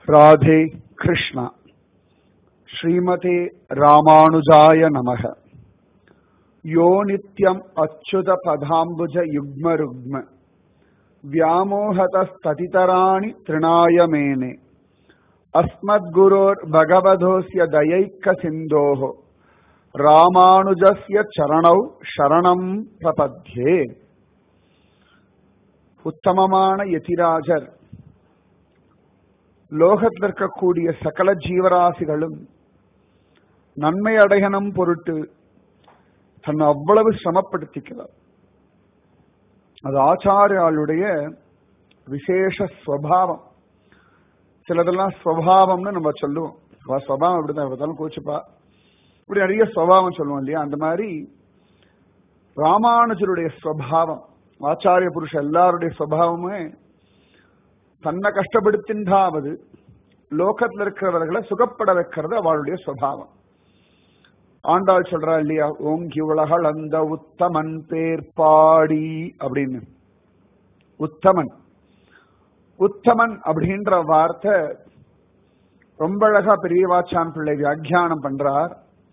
ராதே கிருஷ்ணா ஸ்ரீமதே ராமானுஜாய நமக யோ நித்யம் அச்சுத பதாம்புஜ யுக்ம ருக்ம व्यामोहतस्ततितराणि तृणाय मेने अस्मद्गुरोर्भगवधोऽस्य दयैकसिन्धोः ராமானுஜஸ்ய சரணௌ சரணம் பிரபத்யே உத்தமமான யதிராஜர் லோகத்தில் இருக்கக்கூடிய சகல ஜீவராசிகளும் நன்மை அடையணும் பொருட்டு தன்னை அவ்வளவு சிரமப்படுத்திக்கிறார் அது ஆச்சாரியாளுடைய விசேஷ ஸ்வபாவம் சிலதெல்லாம் ஸ்வபாவம்னு நம்ம சொல்லுவோம் ஸ்வபாவம் இப்படிதான் எப்படிதான் கோச்சுப்பா இப்படி நிறைய ஸ்வபாவம் சொல்லுவோம் இல்லையா அந்த மாதிரி ராமானுஜருடைய ஸ்வபாவம் ஆச்சாரிய புருஷ எல்லாருடைய ஸ்வபாவமே தன்னை கஷ்டப்படுத்தின்றாவது லோகத்தில் இருக்கிறவர்களை சுகப்பட வைக்கிறது அவளுடைய ஸ்வபாவம் ஆண்டாள் சொல்றா இல்லையா ஓங்கி உலகள் அந்த உத்தமன் பேர் பாடி அப்படின்னு உத்தமன் உத்தமன் அப்படின்ற வார்த்தை ரொம்ப அழகா பெரியவாச்சான் பிள்ளை வியாக்கியானம் பண்றார்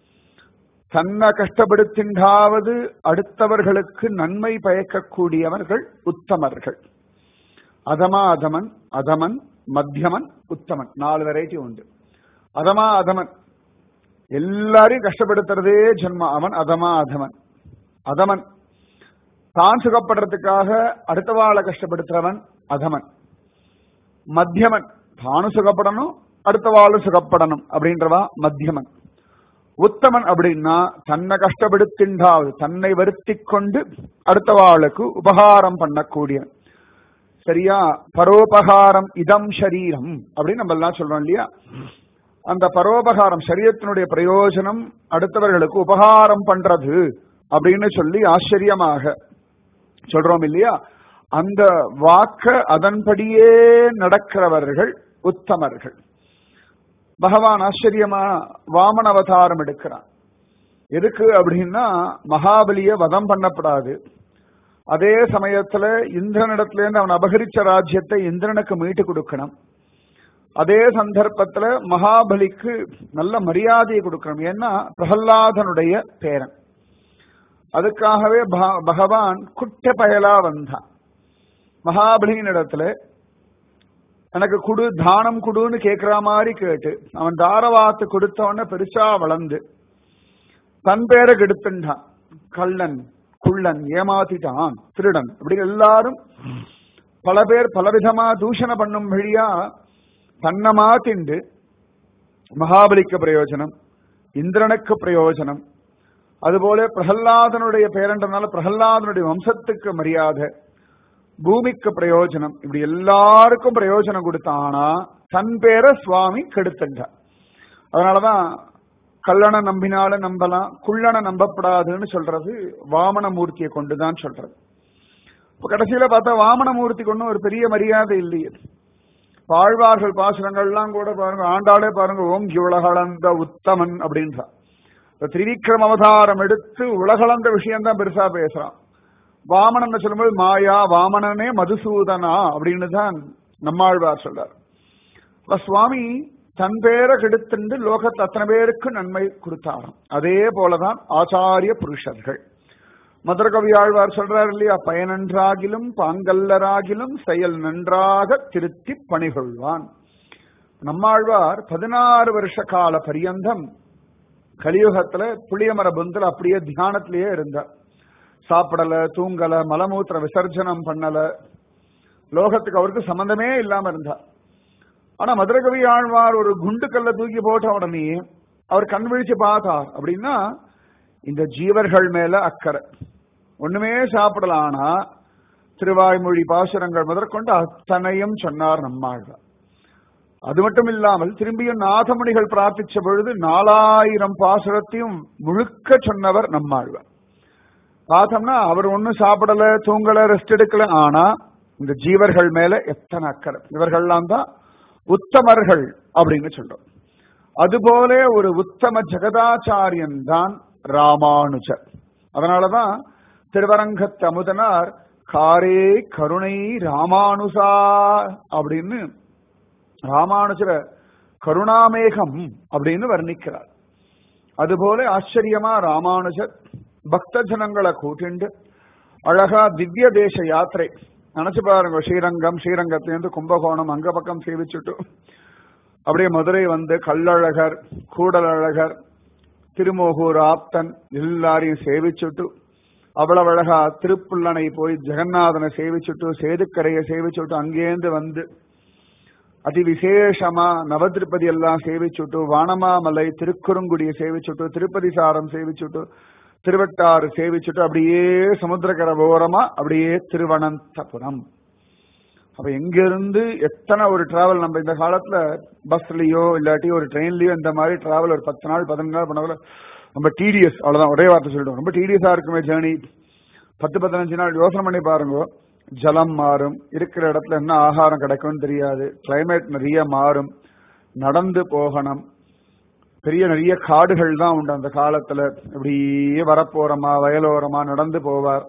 தன்னை கஷ்டப்படுத்தின்றாவது அடுத்தவர்களுக்கு நன்மை பயக்கக்கூடியவர்கள் உத்தமர்கள் அதமா அதமன் அதமன் மத்தியமன் உத்தமன் நாலு வெரைட்டி உண்டு அதமா அதமன் எல்லாரையும் கஷ்டப்படுத்துறதே ஜென்ம அவன் அதமா அதமன் அதமன் தான் சுகப்படுறதுக்காக அடுத்தவாளை கஷ்டப்படுத்துறவன் அதமன் மத்தியமன் தானும் சுகப்படணும் அடுத்தவாளும் சுகப்படணும் அப்படின்றவா மத்தியமன் உத்தமன் அப்படின்னா தன்னை கஷ்டப்படுத்தின்றாவது தன்னை வருத்தி கொண்டு அடுத்தவாளுக்கு உபகாரம் பண்ணக்கூடியவன் சரியா பரோபகாரம் இதம் ஷரீரம் அப்படின்னு நம்ம எல்லாம் சொல்றோம் இல்லையா அந்த பரோபகாரம் சரீரத்தினுடைய பிரயோஜனம் அடுத்தவர்களுக்கு உபகாரம் பண்றது அப்படின்னு சொல்லி ஆச்சரியமாக சொல்றோம் இல்லையா அந்த வாக்க அதன்படியே நடக்கிறவர்கள் உத்தமர்கள் பகவான் ஆச்சரியமா வாமன அவதாரம் எடுக்கிறான் எதுக்கு அப்படின்னா மகாபலிய வதம் பண்ணப்படாது அதே சமயத்துல இந்திரனிடத்துல இருந்து அவன் அபகரிச்ச ராஜ்யத்தை இந்திரனுக்கு மீட்டு கொடுக்கணும் அதே சந்தர்ப்பத்துல மகாபலிக்கு நல்ல மரியாதையை கொடுக்கணும் ஏன்னா பிரகல்லாதனுடைய பேரன் அதுக்காகவே பகவான் குட்ட பயலா வந்தான் மகாபலியின் இடத்துல எனக்கு குடு தானம் குடுன்னு கேட்கிற மாதிரி கேட்டு அவன் தாரவாத்து கொடுத்தவன பெருசா வளர்ந்து தன் பேரை கெடுத்துட்டான் கள்ளன் குள்ளன் ஏமாத்திட்டான் திருடன் அப்படி எல்லாரும் பல பேர் பலவிதமா தூஷணம் பண்ணும் வழியா தன்னை மாத்திண்டு மகாபலிக்கு பிரயோஜனம் இந்திரனுக்கு பிரயோஜனம் அதுபோல பிரகல்லாதனுடைய பேரன்றனால பிரகல்லாதனுடைய வம்சத்துக்கு மரியாதை பூமிக்கு பிரயோஜனம் இப்படி எல்லாருக்கும் பிரயோஜனம் கொடுத்தானா தன் பேரை சுவாமி கெடுத்துட்டார் அதனாலதான் கல்லணை நம்பினால நம்பலாம் குள்ளனை நம்பப்படாதுன்னு சொல்றது வாமனமூர்த்தியை கொண்டுதான் சொல்றது இப்ப கடைசியில பார்த்தா வாமனமூர்த்தி கொண்டு ஒரு பெரிய மரியாதை இல்லையே பாழ்வார்கள் பாசுரங்கள்லாம் கூட பாருங்க ஆண்டாளே பாருங்க ஓம் உலகளந்த உத்தமன் அப்படின்றா திரிவிக்ரம் அவதாரம் எடுத்து உலகளந்த விஷயம்தான் பெருசா பேசுறான் வாமனன் சொல்லும்போது மாயா வாமனனே மதுசூதனா அப்படின்னு தான் நம்மாழ்வார் சொல்றார் சுவாமி தன் பேரை கெடுத்துண்டு லோகத்து அத்தனை பேருக்கு நன்மை கொடுத்தாராம் அதே போலதான் ஆச்சாரிய புருஷர்கள் மதுரகவி ஆழ்வார் சொல்றார் இல்லையா பயனன்றாகிலும் பாங்கல்லராகிலும் செயல் நன்றாக திருத்தி பணிகொள்வான் நம்மாழ்வார் பதினாறு வருஷ கால பரியந்தம் கலியுகத்துல புளியமர பந்தில் அப்படியே தியானத்திலேயே இருந்தார் சாப்பிடல தூங்கல மலமூத்திர விசர்ஜனம் பண்ணல லோகத்துக்கு அவருக்கு சம்பந்தமே இல்லாம இருந்தார் ஆனா மதுரகவி ஆழ்வார் ஒரு குண்டு கல்ல தூக்கி போட்ட உடனே அவர் கண் விழிச்சு பார்த்தார் அப்படின்னா இந்த ஜீவர்கள் மேல அக்கறை ஒண்ணுமே சாப்பிடலாம் ஆனா திருவாய்மொழி பாசுரங்கள் முதற்கொண்டு அத்தனையும் சொன்னார் நம்மாழ்வார் அது மட்டும் இல்லாமல் திரும்பியும் நாதமணிகள் பிரார்த்திச்ச பொழுது நாலாயிரம் பாசுரத்தையும் முழுக்க சொன்னவர் நம்மாழ்வார் பார்த்தோம்னா அவர் ஒன்னும் சாப்பிடல தூங்கல ரெஸ்ட் எடுக்கல ஆனா இந்த ஜீவர்கள் மேல எத்தனை அக்கறை இவர்கள்லாம் தான் உத்தமர்கள் அப்படின்னு சொல்றோம் அதுபோல ஒரு உத்தம ஜெகதாச்சாரியன் தான் ராமானுஜர் அதனாலதான் திருவரங்கத்து அமுதனார் காரே கருணை ராமானுசா அப்படின்னு ராமானுஜர கருணாமேகம் அப்படின்னு வர்ணிக்கிறார் அதுபோல ஆச்சரியமா ராமானுஜர் பக்த ஜனங்களை கூட்டிண்டு அழகா திவ்ய தேச யாத்திரை நினைச்சு பாருங்க ஸ்ரீரங்கம் ஸ்ரீரங்கத்திலிருந்து கும்பகோணம் அங்க பக்கம் சேவிச்சுட்டு அப்படியே மதுரை வந்து கல்லழகர் கூடலழகர் திருமோகூர் ஆப்தன் எல்லாரையும் சேவிச்சுட்டு அவ்வளவு அழகா திருப்புல்லனை போய் ஜெகநாதனை சேவிச்சுட்டு சேதுக்கரையை சேவிச்சுட்டு அங்கேருந்து வந்து அதி விசேஷமா நவதிருப்பதி எல்லாம் சேவிச்சுட்டு வானமாமலை திருக்குறுங்குடியை சேவிச்சுட்டு திருப்பதி சாரம் சேவிச்சுட்டு திருவட்டாறு சேவிச்சுட்டு அப்படியே சமுத்திரக்கரை ஓரமா அப்படியே திருவனந்தபுரம் அப்ப எங்க இருந்து எத்தனை ஒரு டிராவல் நம்ம இந்த காலத்துல பஸ்லயோ இல்லாட்டி ஒரு ட்ரெயின்லயோ இந்த மாதிரி டிராவல் ஒரு பத்து நாள் பதினஞ்சு நாள் பண்ண ரொம்ப டிடிஎஸ் அவ்வளவுதான் ஒரே வார்த்தை சொல்லிடுவோம் ரொம்ப டிடிஎஸா இருக்குமே ஜேர்னி பத்து பதினஞ்சு நாள் யோசனை பண்ணி பாருங்க ஜலம் மாறும் இருக்கிற இடத்துல என்ன ஆகாரம் கிடைக்கும்னு தெரியாது கிளைமேட் நிறைய மாறும் நடந்து போகணும் பெரிய நிறைய காடுகள் தான் உண்டு அந்த காலத்துல இப்படியே வரப்போறமா வயலோரமா நடந்து போவார்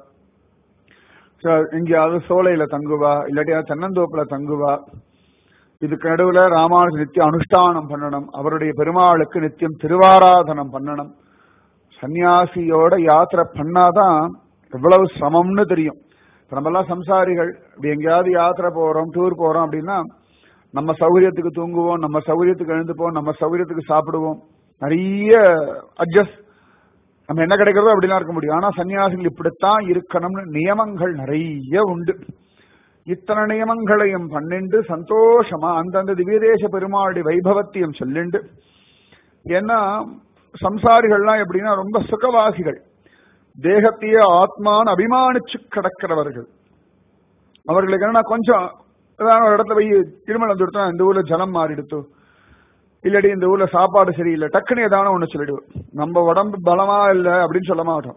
எங்கேயாவது சோலையில தங்குவா இல்லாட்டி தென்னந்தோப்புல தங்குவா இதுக்கு நடுவுல ராமானுஜ நித்தியம் அனுஷ்டானம் பண்ணணும் அவருடைய பெருமாளுக்கு நித்தியம் திருவாராதனம் பண்ணணும் சன்னியாசியோட யாத்திரை பண்ணாதான் எவ்வளவு சிரமம்னு தெரியும் இப்ப நம்ம எல்லாம் சம்சாரிகள் இப்படி எங்கேயாவது யாத்திரை போறோம் டூர் போறோம் அப்படின்னா நம்ம சௌகரியத்துக்கு தூங்குவோம் நம்ம சௌகரியத்துக்கு எழுந்துப்போம் நம்ம சௌகரியத்துக்கு சாப்பிடுவோம் நிறைய அட்ஜஸ்ட் நம்ம என்ன கிடைக்கிறதோ அப்படிலாம் இருக்க முடியும் ஆனா சன்னியாசிகள் இப்படித்தான் இருக்கணும்னு நியமங்கள் நிறைய உண்டு இத்தனை நியமங்களையும் பன்னெண்டு சந்தோஷமா அந்தந்த திவ்யதேச பெருமாளுடைய வைபவத்தையும் சொல்லிண்டு ஏன்னா சம்சாரிகள்லாம் எப்படின்னா ரொம்ப சுகவாசிகள் தேகத்தையே ஆத்மான்னு அபிமானிச்சு கிடக்கிறவர்கள் அவர்களுக்கு என்னன்னா கொஞ்சம் ஏதாவது ஒரு இடத்துல போய் திருமணம் வந்துடுத்தா இந்த ஊர்ல ஜலம் மாறிடுத்து இல்லாட்டி இந்த ஊர்ல சாப்பாடு சரியில்லை டக்குன்னு ஏதாவது ஒண்ணு சொல்லிடுவோம் நம்ம உடம்பு பலமா இல்லை அப்படின்னு சொல்ல மாட்டோம்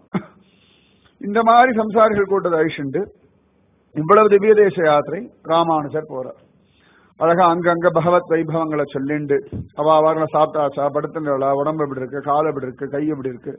இந்த மாதிரி சம்சாரிகள் கூட்டத்தை அழிச்சுண்டு இவ்வளவு திவ்ய தேச யாத்திரை ராமானுஜர் போறார் அழகா அங்கங்க பகவத் வைபவங்களை சொல்லிண்டு அவ அவர்களை சாப்பிட்டாச்சா படுத்துங்களா உடம்பு எப்படி இருக்கு கால் எப்படி இருக்கு கை எப்படி இருக்கு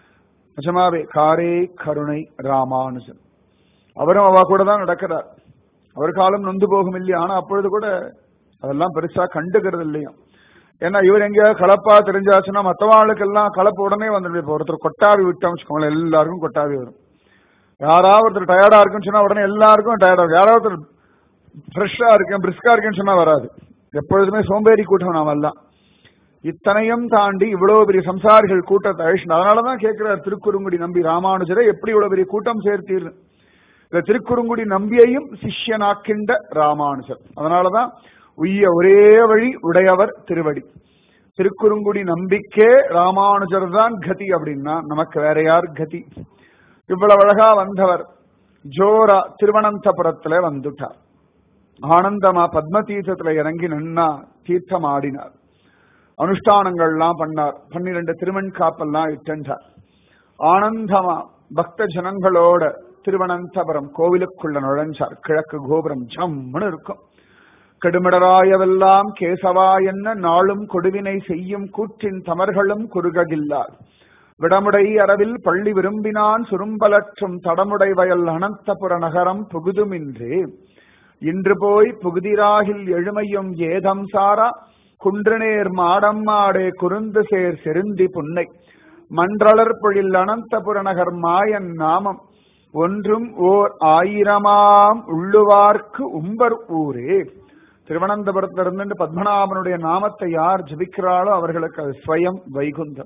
நிஜமாவே காரே கருணை ராமானுஜன் அவரும் அவ கூட தான் நடக்கிறார் அவர் காலம் நொந்து போகும் இல்லையா ஆனா அப்பொழுது கூட அதெல்லாம் பெருசா கண்டுக்கிறது இல்லையா ஏன்னா இவர் எங்கேயாவது கலப்பா தெரிஞ்சாச்சுன்னா மற்றவாளுக்கெல்லாம் கலப்பு உடனே வந்துடும் இப்போ ஒருத்தர் கொட்டாவி விட்டோம் வச்சுக்கோங்களேன் எல்லாருக்கும் கொட்டாவி வரும் யாராவது ஒருத்தர் டயர்டா இருக்குன்னு சொன்னா உடனே எல்லாருக்கும் டயர்டா இருக்கும் யாராவது ஒருத்தர் ஃப்ரெஷ்ஷா இருக்கேன் பிரிஸ்கா இருக்கேன்னு சொன்னா வராது எப்பொழுதுமே சோம்பேறி கூட்டம் நாம எல்லாம் இத்தனையும் தாண்டி இவ்வளவு பெரிய சம்சாரிகள் கூட்டத்தை அழிச்சு அதனாலதான் கேட்கிறார் திருக்குறுங்குடி நம்பி ராமானுஜரை எப்படி இவ்வளவு பெரிய கூட்டம் சேர்த்தீர் இந்த திருக்குறுங்குடி நம்பியையும் சிஷ்யனாக்கின்ற ராமானுஜர் அதனாலதான் உய்ய ஒரே வழி உடையவர் திருவடி திருக்குறுங்குடி நம்பிக்கே ராமானுஜர் தான் கதி அப்படின்னா நமக்கு வேற யார் கதி இவ்வளவு அழகா வந்தவர் ஜோரா திருவனந்தபுரத்துல வந்துட்டார் ஆனந்தமா பத்ம தீர்த்தத்துல இறங்கி நின்னா தீர்த்தம் ஆடினார் அனுஷ்டானங்கள்லாம் பண்ணார் பன்னிரண்டு திருமண் காப்பெல்லாம் இட்டார் ஆனந்தமா பக்த ஜனங்களோட திருவனந்தபுரம் கோவிலுக்குள்ள நுழைஞ்சார் கிழக்கு கோபுரம் ஜம்முன்னு இருக்கும் கெடுமிடராயவெல்லாம் கேசவா என்ன நாளும் கொடுவினை செய்யும் கூற்றின் தமர்களும் குறுககில்லார் விடமுடை அரவில் பள்ளி விரும்பினான் சுரும்பலற்றும் தடமுடை வயல் அனந்தபுர நகரம் புகுதுமின்றே இன்று போய் புகுதிராகில் எழுமையும் ஏதம் சாரா குன்றநேர் மாடம் மாடே குறுந்து சேர் செருந்தி புன்னை மன்றளர் பொழில் அனந்தபுர நகர் மாயன் நாமம் ஒன்றும் ஓர் ஆயிரமாம் உள்ளுவார்க்கு உம்பர் ஊரே திருவனந்தபுரத்துல இருந்து பத்மநாபனுடைய நாமத்தை யார் ஜபிக்கிறாளோ அவர்களுக்கு அது ஸ்வயம் வைகுந்தம்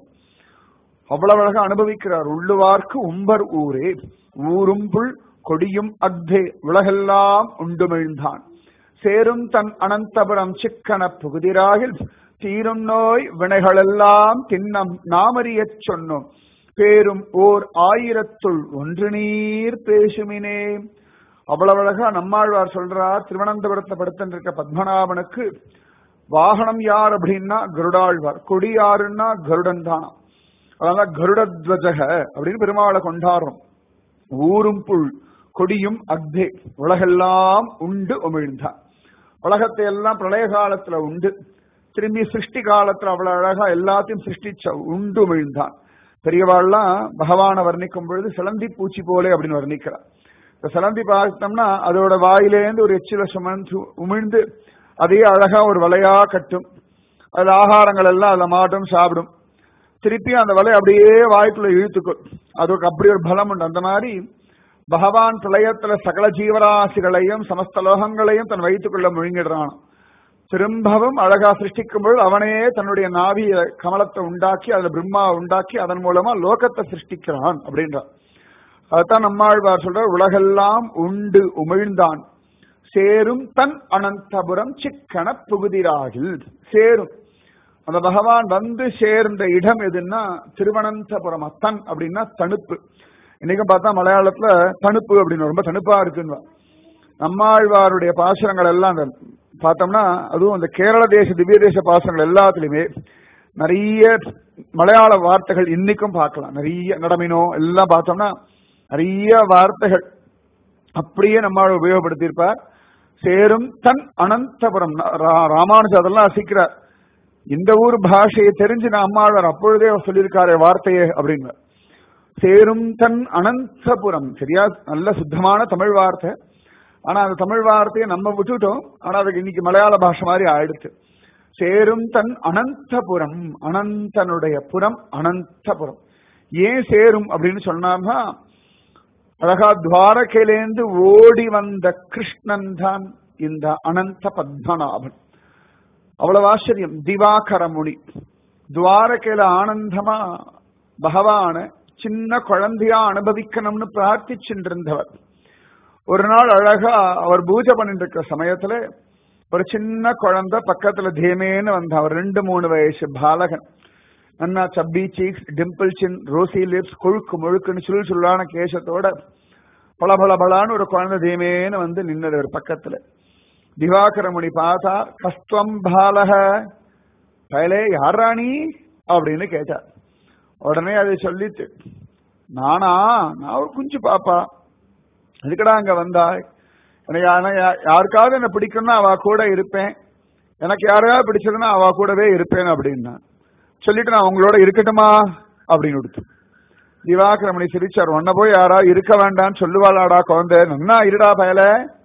அவ்வளவு அழகா அனுபவிக்கிறார் உள்ளுவார்க்கு உம்பர் ஊரே ஊரும் புல் கொடியும் அக்தே உலகெல்லாம் உண்டுமிழ்ந்தான் சேரும் தன் அனந்தபுரம் சிக்கன புகுதிராகில் தீரும் நோய் வினைகளெல்லாம் தின்னம் நாமறியச் சொன்னோம் பேரும் ஓர் ஆயிரத்துள் ஒன்று நீர் பேசுமினே அவ்வளவு அழகா நம்மாழ்வார் சொல்றார் திருவனந்தபுரத்தை படுத்திருக்க பத்மநாபனுக்கு வாகனம் யார் அப்படின்னா கருடாழ்வார் கொடி யாருன்னா கருடன் தானா அதனால கருடத்வஜக அப்படின்னு பெருமாளை கொண்டாடுறோம் ஊரும் புல் கொடியும் அக்தே உலகெல்லாம் உண்டு உமிழ்ந்தான் உலகத்தை எல்லாம் பிரளய காலத்துல உண்டு திரும்பி சிருஷ்டி காலத்துல அவ்வளவு அழகா எல்லாத்தையும் சிருஷ்டிச்ச உண்டு உமிழ்ந்தான் பெரியவாள்லாம் பகவானை வர்ணிக்கும் பொழுது சிலந்தி பூச்சி போலே அப்படின்னு வர்ணிக்கிறார் இந்த சிலந்தி பார்த்தோம்னா அதோட வாயிலேந்து ஒரு எச்சில சுமந்து உமிழ்ந்து அதையே அழகா ஒரு வலையா கட்டும் அதுல ஆகாரங்கள் எல்லாம் அதுல மாட்டும் சாப்பிடும் திருப்பியும் அந்த வலை அப்படியே வாய்க்குள்ள இழுத்துக்கும் அதுக்கு அப்படி ஒரு பலம் உண்டு அந்த மாதிரி பகவான் பிரளயத்துல சகல ஜீவராசிகளையும் சமஸ்த லோகங்களையும் தன் வைத்துக்கொள்ள முழுங்கிடுறான் திரும்பவும் அழகா சிருஷ்டிக்கும் பொழுது அவனே தன்னுடைய நாவிய கமலத்தை உண்டாக்கி அதுல பிரம்மா உண்டாக்கி அதன் மூலமா லோகத்தை சிருஷ்டிக்கிறான் அப்படின்றான் அதுதான் நம்மாழ்வார் சொல்ற உலகெல்லாம் உண்டு உமிழ்ந்தான் சேரும் தன் அனந்தபுரம் சிக்கன புகுதிராகில் சேரும் அந்த பகவான் வந்து சேர்ந்த இடம் எதுன்னா திருவனந்தபுரம் தன் அப்படின்னா தணுப்பு இன்னைக்கும் பார்த்தா மலையாளத்துல தணுப்பு அப்படின்னு ரொம்ப தணுப்பா இருக்குன்னு நம்மாழ்வாருடைய பாசுரங்கள் எல்லாம் அந்த பார்த்தோம்னா அதுவும் அந்த கேரள தேச திவ்ய தேச பாசுரங்கள் எல்லாத்துலயுமே நிறைய மலையாள வார்த்தைகள் இன்னைக்கும் பார்க்கலாம் நிறைய நடமினோ எல்லாம் பார்த்தோம்னா நிறைய வார்த்தைகள் அப்படியே நம்மால் உபயோகப்படுத்தியிருப்பார் சேரும் தன் அனந்தபுரம் ராமானுஜர் அதெல்லாம் ரசிக்கிறார் இந்த ஊர் பாஷையை தெரிஞ்சு நான் அம்மாழ்வார் அப்பொழுதே சொல்லியிருக்காரு வார்த்தையே அப்படின்னு சேரும் தன் அனந்தபுரம் சரியா நல்ல சுத்தமான தமிழ் வார்த்தை ஆனா அந்த தமிழ் வார்த்தையை நம்ம விட்டுட்டோம் ஆனா அதுக்கு இன்னைக்கு மலையாள பாஷை மாதிரி ஆயிடுச்சு சேரும் தன் அனந்தபுரம் அனந்தனுடைய புறம் அனந்தபுரம் ஏன் சேரும் அப்படின்னு சொன்னார்னா அழகா துவாரகையிலேந்து ஓடி வந்த கிருஷ்ணன் தான் இந்த அனந்த பத்மநாபன் அவ்வளவு ஆச்சரியம் திவாகர முனி துவாரகையில ஆனந்தமா பகவான சின்ன குழந்தையா அனுபவிக்கணும்னு பிரார்த்திச்சுட்டு இருந்தவர் ஒரு நாள் அழகா அவர் பூஜை பண்ணிட்டு இருக்கிற சமயத்துல ஒரு சின்ன குழந்தை பக்கத்துல தேமேன்னு வந்த அவர் ரெண்டு மூணு வயசு பாலகன் நன்னா chubby cheeks dimple chin rosy lips கொழுக்கு முழுக்குன்னு சுருள் சுருளான கேசத்தோட பல பல பலான்னு ஒரு குழந்தை தேமேன்னு வந்து நின்னது ஒரு பக்கத்துல திவாகரமுனி பார்த்தார் கஸ்துவம் பாலக பயலே யாராணி அப்படின்னு கேட்டார் உடனே அதை சொல்லிட்டு நானா நான் ஒரு குஞ்சு பாப்பா அதுக்கடா அங்க வந்தாய் எனக்கு யாருக்காவது என்ன பிடிக்கும்னா அவ கூட இருப்பேன் எனக்கு யாரையாவது பிடிச்சதுன்னா அவ கூடவே இருப்பேன் அப்படின்னா சொல்லிட்டு நான் உங்களோட இருக்கட்டுமா அப்படின்னு கொடுத்து திவாகரமணி சிரிச்சார் உன்ன போய் யாரா இருக்க வேண்டாம்னு சொல்லுவாளாடா குழந்தை நன்னா இருடா பயல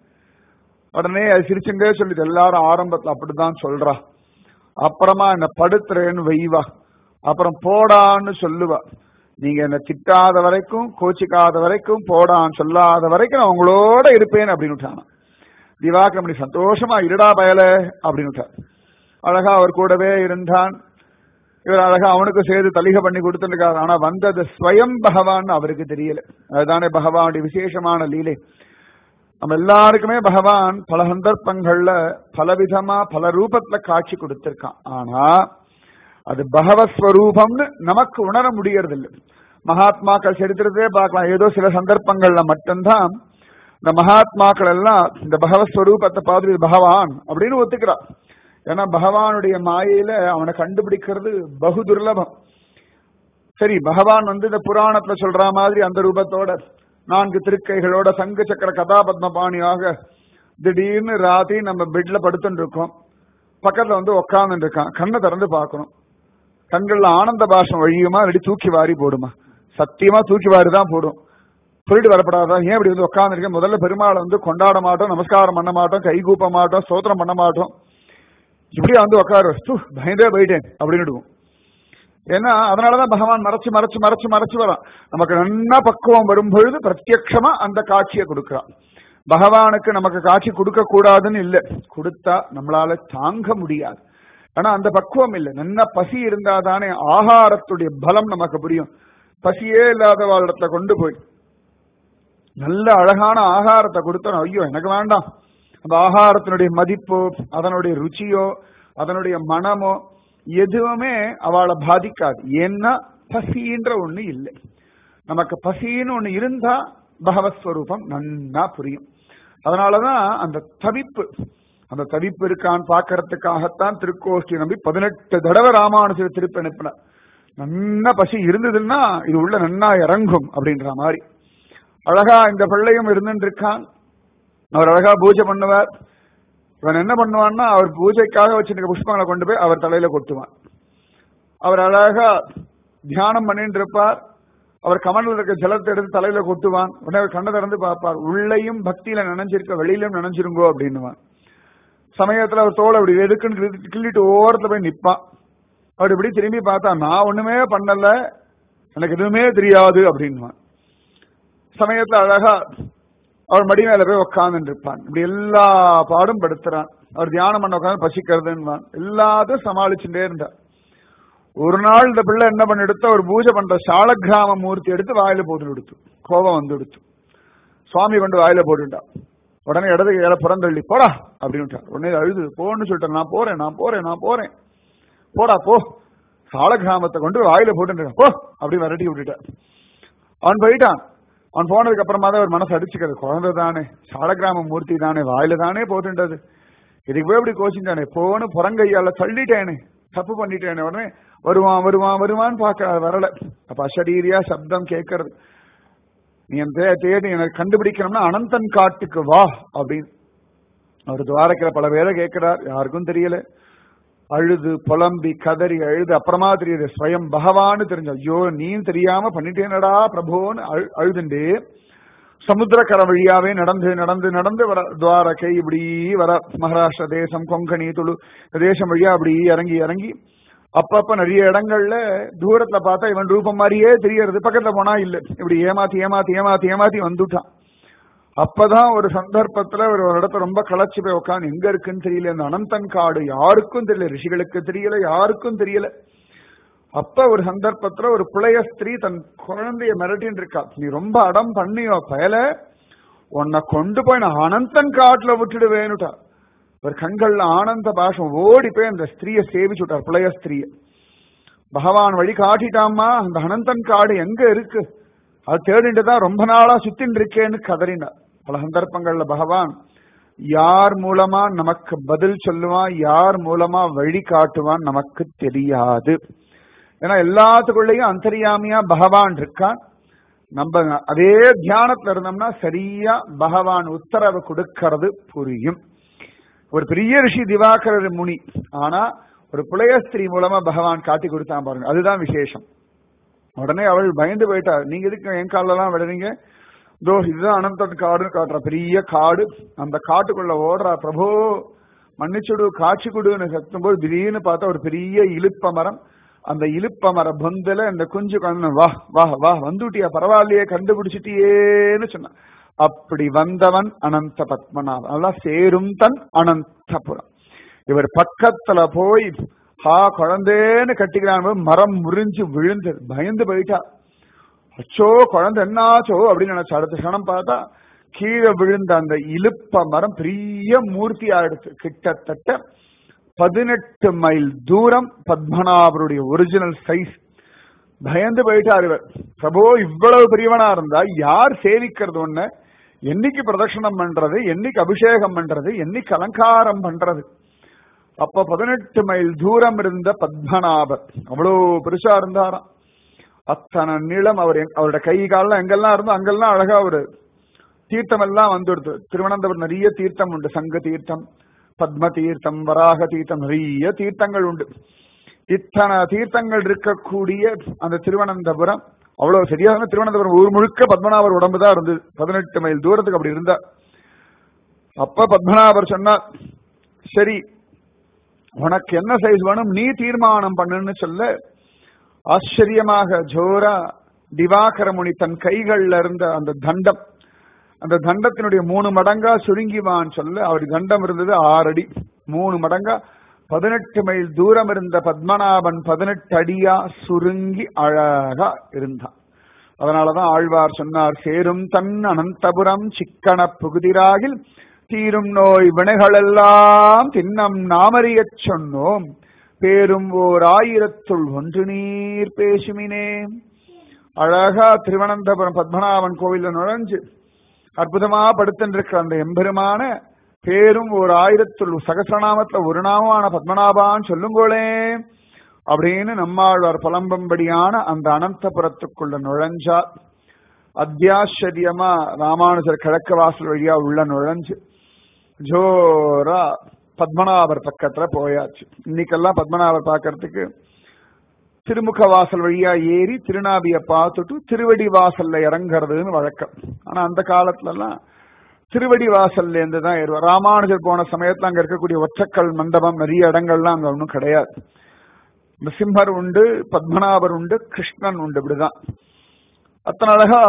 உடனே அது சிரிச்சுட்டே சொல்லிட்டு எல்லாரும் ஆரம்பத்துல அப்படிதான் சொல்றா அப்புறமா என்ன படுத்துறேன்னு வெய்வா அப்புறம் போடான்னு சொல்லுவா நீங்க என்ன திட்டாத வரைக்கும் கோச்சிக்காத வரைக்கும் போடான்னு சொல்லாத வரைக்கும் நான் உங்களோட இருப்பேன் அப்படின்னு விட்டானா திவாகரமணி சந்தோஷமா இருடா பயல அப்படின்னு விட்டார் அழகா அவர் கூடவே இருந்தான் இவர் அழகா அவனுக்கு சேர்த்து தலிக பண்ணி கொடுத்துருக்காரு ஆனா வந்தது ஸ்வயம் பகவான் அவருக்கு தெரியல அதுதானே பகவானுடைய விசேஷமான லீலை நம்ம எல்லாருக்குமே பகவான் பல சந்தர்ப்பங்கள்ல பலவிதமா பல ரூபத்துல காட்சி கொடுத்திருக்கான் ஆனா அது பகவஸ்வரூபம்னு நமக்கு உணர முடியறது இல்லை மகாத்மாக்கள் சரித்திரத்தே பார்க்கலாம் ஏதோ சில சந்தர்ப்பங்கள்ல மட்டும்தான் இந்த மகாத்மாக்கள் எல்லாம் இந்த பகவஸ்வரூபத்தை பார்த்து பகவான் அப்படின்னு ஒத்துக்கிறான் ஏன்னா பகவானுடைய மாயையில அவனை கண்டுபிடிக்கிறது பகு துர்லபம் சரி பகவான் வந்து இந்த புராணத்துல சொல்ற மாதிரி அந்த ரூபத்தோட நான்கு திருக்கைகளோட சங்கு சக்கர கதாபத்ம பாணியாக திடீர்னு ராத்திரி நம்ம பெட்ல படுத்துட்டு இருக்கோம் பக்கத்துல வந்து உட்கார்ந்து இருக்கான் கண்ணை திறந்து பார்க்கணும் கண்கள்ல ஆனந்த பாஷம் வழியுமா இல்லாட்டி தூக்கி வாரி போடுமா சத்தியமா தூக்கி வாரி தான் போடும் சொல்லிட்டு வரப்படாதா ஏன் இப்படி வந்து உட்கார்ந்துருக்கேன் முதல்ல பெருமாளை வந்து கொண்டாட மாட்டோம் நமஸ்காரம் பண்ண மாட்டோம் கை கூப்ப மாட்டோம் ஸ்தோத்திரம் பண்ண மாட்டோம் இப்படியே வந்து உட்காரு பயந்தே போயிட்டேன் அப்படின்னு ஏன்னா அதனாலதான் பகவான் மறைச்சு மறைச்சு மறைச்சு மறைச்சு வரான் நமக்கு நல்லா பக்குவம் வரும் பொழுது பிரத்யட்சமா அந்த காட்சியை கொடுக்கிறான் பகவானுக்கு நமக்கு காட்சி கொடுக்க கூடாதுன்னு இல்லை கொடுத்தா நம்மளால தாங்க முடியாது ஆனா அந்த பக்குவம் இல்லை நல்ல பசி இருந்தா தானே ஆகாரத்துடைய பலம் நமக்கு புரியும் பசியே இல்லாத வாழ்இடத்துல கொண்டு போய் நல்ல அழகான ஆகாரத்தை கொடுத்தோம் ஐயோ எனக்கு வேண்டாம் அந்த ஆகாரத்தினுடைய மதிப்போ அதனுடைய ருச்சியோ அதனுடைய மனமோ எதுவுமே அவளை பாதிக்காது ஏன்னா பசின்ற ஒண்ணு இல்லை நமக்கு பசின்னு ஒண்ணு இருந்தா பகவஸ்வரூபம் நன்னா புரியும் அதனாலதான் அந்த தவிப்பு அந்த தவிப்பு இருக்கான்னு பாக்கிறதுக்காகத்தான் திருக்கோஷ்டி நம்பி பதினெட்டு தடவை ராமானுஜர் திருப்பி அனுப்பினார் நன்னா பசி இருந்ததுன்னா இது உள்ள நன்னா இறங்கும் அப்படின்ற மாதிரி அழகா இந்த பிள்ளையும் இருந்துட்டு இருக்கான் அவர் அழகா பூஜை பண்ணுவார் இவன் என்ன பண்ணுவான்னா அவர் பூஜைக்காக வச்சிருக்க புஷ்பங்களை கொண்டு போய் அவர் தலையில கொட்டுவான் அவர் அழகா தியானம் பண்ணிட்டு இருப்பார் அவர் கமலில் இருக்க ஜலத்தை எடுத்து தலையில கொட்டுவான் உடனே அவர் கண்ணை திறந்து பார்ப்பார் உள்ளையும் பக்தியில நினைஞ்சிருக்க வெளியிலும் நினைஞ்சிருங்கோ அப்படின்னுவான் சமயத்துல அவர் தோலை அப்படி எதுக்குன்னு கிள்ளி- கிள்ளிட்டு ஓரத்துல போய் நிப்பான் அவர் இப்படி திரும்பி பார்த்தா நான் ஒண்ணுமே பண்ணல எனக்கு எதுவுமே தெரியாது அப்படின்வான் சமயத்துல அழகா அவர் மடி மேல போய் உட்கார்ந்து இருப்பான் இப்படி எல்லா பாடும் படுத்துறான் அவர் தியானம் பண்ண உட்காந்து பசிக்கிறதுன்னுவான் எல்லாத்தையும் சமாளிச்சுட்டே இருந்தார் ஒரு நாள் இந்த பிள்ளை என்ன பண்ணி எடுத்து அவர் பூஜை பண்ற சாலக்கிராம மூர்த்தி எடுத்து வாயில போட்டு எடுத்து கோபம் வந்து எடுத்து சுவாமி கொண்டு வாயில போட்டுட்டா உடனே இடது கையில புறந்தள்ளி போடா அப்படின்ட்டார் உடனே அழுது போன்னு சொல்லிட்டேன் நான் போறேன் நான் போறேன் நான் போறேன் போடா போ சாலக்கிராமத்தை கொண்டு வாயில போட்டு போ அப்படி விரட்டி விட்டுட்டார் அவன் போயிட்டான் அவன் போனதுக்கு அப்புறமா தான் ஒரு மனசு அடிச்சுக்கிறது குழந்தை தானே சாலக்கிராம மூர்த்தி தானே வாயில தானே போட்டுன்றது இதுக்கு போய் இப்படி கோச்சிட்டானே போன்னு புறங்கையால தள்ளிட்டேனே தப்பு பண்ணிட்டேனே உடனே வருவான் வருவான் வருவான்னு பார்க்க வரல அப்ப அசரீரியா சப்தம் கேட்கறது நீ என் தே- தேடி எனக்கு கண்டுபிடிக்கணும்னா அனந்தன் காட்டுக்கு வா அப்படின்னு அவர் துவாரக்கிற பல பேரை கேட்கிறார் யாருக்கும் தெரியல அழுது புலம்பி கதறி அழுது அப்புறமா தெரியுது ஸ்வயம் பகவான்னு தெரிஞ்ச ஐயோ நீ தெரியாம பண்ணிட்டேனடா பிரபோன்னு அழு அழுதுண்டே சமுத்திரக்கரை வழியாவே நடந்து நடந்து நடந்து வர துவாரகை இப்படி வர மகாராஷ்டிர தேசம் கொங்கணி துளு இந்த தேசம் வழியா அப்படி இறங்கி இறங்கி அப்பப்ப நிறைய இடங்கள்ல தூரத்துல பார்த்தா இவன் ரூபம் மாதிரியே தெரியறது பக்கத்துல போனா இல்ல இப்படி ஏமாத்தி ஏமாத்தி ஏமாத்தி ஏமாத்தி வந்துட்டான் அப்பதான் ஒரு சந்தர்ப்பத்துல ஒரு ஒரு இடத்துல ரொம்ப களைச்சு போய் உட்காந்து எங்க இருக்குன்னு தெரியல இந்த அனந்தன் காடு யாருக்கும் தெரியல ரிஷிகளுக்கு தெரியல யாருக்கும் தெரியல அப்ப ஒரு சந்தர்ப்பத்துல ஒரு புளைய ஸ்திரீ தன் குழந்தைய மிரட்டின்னு இருக்கா நீ ரொம்ப அடம் பண்ணியோ பயல உன்னை கொண்டு போய் நான் அனந்தன் காட்டுல விட்டுடுவேன்னுட்டா ஒரு கண்கள்ல ஆனந்த பாஷம் ஓடி போய் அந்த ஸ்திரீயை சேவிச்சு விட்டார் புளைய ஸ்திரீய பகவான் வழி காட்டிட்டாமா அந்த அனந்தன் காடு எங்க இருக்கு அது தேடிட்டு தான் ரொம்ப நாளா சுத்தின்னு இருக்கேன்னு கதறினார் பல சந்தர்ப்பங்கள்ல பகவான் யார் மூலமா நமக்கு பதில் சொல்லுவான் யார் மூலமா வழி காட்டுவான் நமக்கு தெரியாது ஏன்னா எல்லாத்துக்குள்ளேயும் அந்தரியாமியா பகவான் இருக்கான் நம்ம அதே தியானத்துல இருந்தோம்னா சரியா பகவான் உத்தரவு கொடுக்கறது புரியும் ஒரு பெரிய ரிஷி திவாகரர் முனி ஆனா ஒரு புலைய ஸ்திரீ மூலமா பகவான் காட்டி கொடுத்தான் பாருங்க அதுதான் விசேஷம் உடனே அவள் பயந்து போயிட்டா நீங்க எதுக்கு என் காலெல்லாம் விடுறீங்க தோ இதுதான் அனந்தன் காடுன்னு காட்டுற பெரிய காடு அந்த காட்டுக்குள்ள ஓடுறா பிரபு மன்னிச்சுடு காட்சி கொடுன்னு கத்தும்போது திடீர்னு பார்த்தா ஒரு பெரிய இலுப்ப மரம் அந்த இலுப்ப மர பொந்துல இந்த குஞ்சு குழந்தை வா வா வா வந்துட்டியா பரவாயில்லையே கண்டுபிடிச்சிட்டியேன்னு சொன்னான் அப்படி வந்தவன் அனந்த பத்மநாபன் அதெல்லாம் சேரும் தன் அனந்தபுரம் இவர் பக்கத்துல போய் ஹா குழந்தேன்னு கட்டிக்கிறான் போது மரம் முறிஞ்சு விழுந்து பயந்து போயிட்டா அச்சோ குழந்தை என்னாச்சோ அப்படின்னு நினைச்சா அடுத்த கணம் பார்த்தா கீழே விழுந்த அந்த இலுப்ப மரம் பெரிய மூர்த்தி ஆயிடுச்சு கிட்டத்தட்ட பதினெட்டு மைல் தூரம் பத்மநாபருடைய ஒரிஜினல் சைஸ் பயந்து போயிட்டார் இவர் பிரபோ இவ்வளவு பெரியவனா இருந்தா யார் சேவிக்கிறது ஒண்ணு என்னைக்கு பிரதட்சணம் பண்றது என்னைக்கு அபிஷேகம் பண்றது என்னைக்கு அலங்காரம் பண்றது அப்ப பதினெட்டு மைல் தூரம் இருந்த பத்மநாபர் அவ்வளவு பெருசா இருந்தாராம் அத்தனை நீளம் அவர் எங்க- அவரோட கை கால்லாம் எங்கெல்லாம் இருந்தோ அங்கெல்லாம் அழகா ஒரு தீர்த்தம் எல்லாம் வந்துடுது திருவனந்தபுரம் நிறைய தீர்த்தம் உண்டு சங்க தீர்த்தம் பத்ம தீர்த்தம் வராக தீர்த்தம் நிறைய தீர்த்தங்கள் உண்டு இத்தனை தீர்த்தங்கள் இருக்கக்கூடிய அந்த திருவனந்தபுரம் அவ்வளவு சரியாக திருவனந்தபுரம் ஊர் முழுக்க பத்மநாபர் உடம்பு தான் இருந்தது பதினெட்டு மைல் தூரத்துக்கு அப்படி இருந்தா அப்ப பத்மநாபர் சொன்னார் சரி உனக்கு என்ன சைஸ் வேணும் நீ தீர்மானம் பண்ணுன்னு சொல்ல ஆச்சரியமாக ஜோரா திவாகர முனி தன் கைகள்ல இருந்த அந்த தண்டம் அந்த தண்டத்தினுடைய மூணு மடங்கா சுருங்கிவான் சொல்ல அவர் தண்டம் இருந்தது ஆறு அடி மூணு மடங்கா பதினெட்டு மைல் தூரம் இருந்த பத்மநாபன் பதினெட்டு அடியா சுருங்கி அழகா இருந்தான் அதனாலதான் ஆழ்வார் சொன்னார் சேரும் தன் அனந்தபுரம் சிக்கன புகுதிராகில் தீரும் நோய் வினைகளெல்லாம் தின்னம் நாமறியச் சொன்னோம் பேரும் ஓர் ஆயிரத்துள் ஒன்று நீர் பேசுமினே அழகா திருவனந்தபுரம் பத்மநாபன் கோவில்ல நுழைஞ்சு அற்புதமா படுத்திருக்கிற அந்த எம்பெருமான பேரும் ஒரு ஆயிரத்துள் சகசநாமத்துல ஒரு நாமமான பத்மநாபான்னு சொல்லுங்கோளே அப்படின்னு நம்மாழ்வார் புலம்பம்படியான அந்த அனந்தபுரத்துக்குள்ள நுழைஞ்சார் அத்தியாச்சரியமா ராமானுஜர் கிழக்கு வாசல் வழியா உள்ள நுழைஞ்சு ஜோரா பத்மநாபர் பக்கத்துல போயாச்சு இன்னைக்கெல்லாம் பத்மநாபர் பார்க்கறதுக்கு திருமுக வாசல் வழியா ஏறி திருநாபிய பார்த்துட்டு திருவடி வாசல்ல இறங்குறதுன்னு வழக்கம் ஆனா அந்த காலத்துல எல்லாம் திருவடி வாசல்ல இருந்து தான் ஏறுவார் ராமானுஜர் போன சமயத்துல அங்க இருக்கக்கூடிய ஒற்றக்கல் மண்டபம் நிறைய இடங்கள்லாம் அங்க ஒன்றும் கிடையாது நரசிம்மர் உண்டு பத்மநாபர் உண்டு கிருஷ்ணன் உண்டு இப்படிதான் அத்தனை அழகா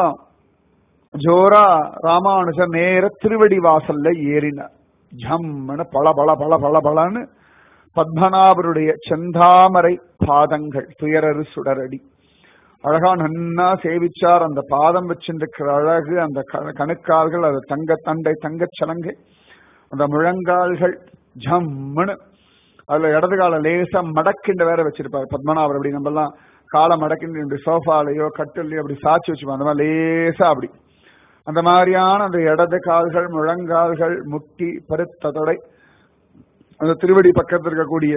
ஜோரா ராமானுஜர் நேர திருவடி வாசல்ல ஏறினார் ஜம்னு பல பல பல பல பலன்னு பத்மநாபருடைய செந்தாமரை பாதங்கள் துயரறு சுடரடி அழகா நன்னா சேவிச்சார் அந்த பாதம் வச்சிருக்கிற அழகு அந்த க- கணுக்கால்கள் அது தங்க தண்டை தங்கச் சலங்கை அந்த முழங்கால்கள் ஜம்முன்னு அதுல இடது கால லேசா மடக்கிண்டு வேற வச்சிருப்பாரு பத்மநாபர் அப்படி நம்ம எல்லாம் காலை மடக்கிண்டு இப்படி சோஃபாலையோ கட்டிலையோ அப்படி சாச்சி வச்சுப்போம் அந்த மாதிரி லேசா அப்படி அந்த மாதிரியான அந்த இடது கால்கள் முழங்கால்கள் முட்டி பருத்த தொடை அந்த திருவடி பக்கத்தில் இருக்கக்கூடிய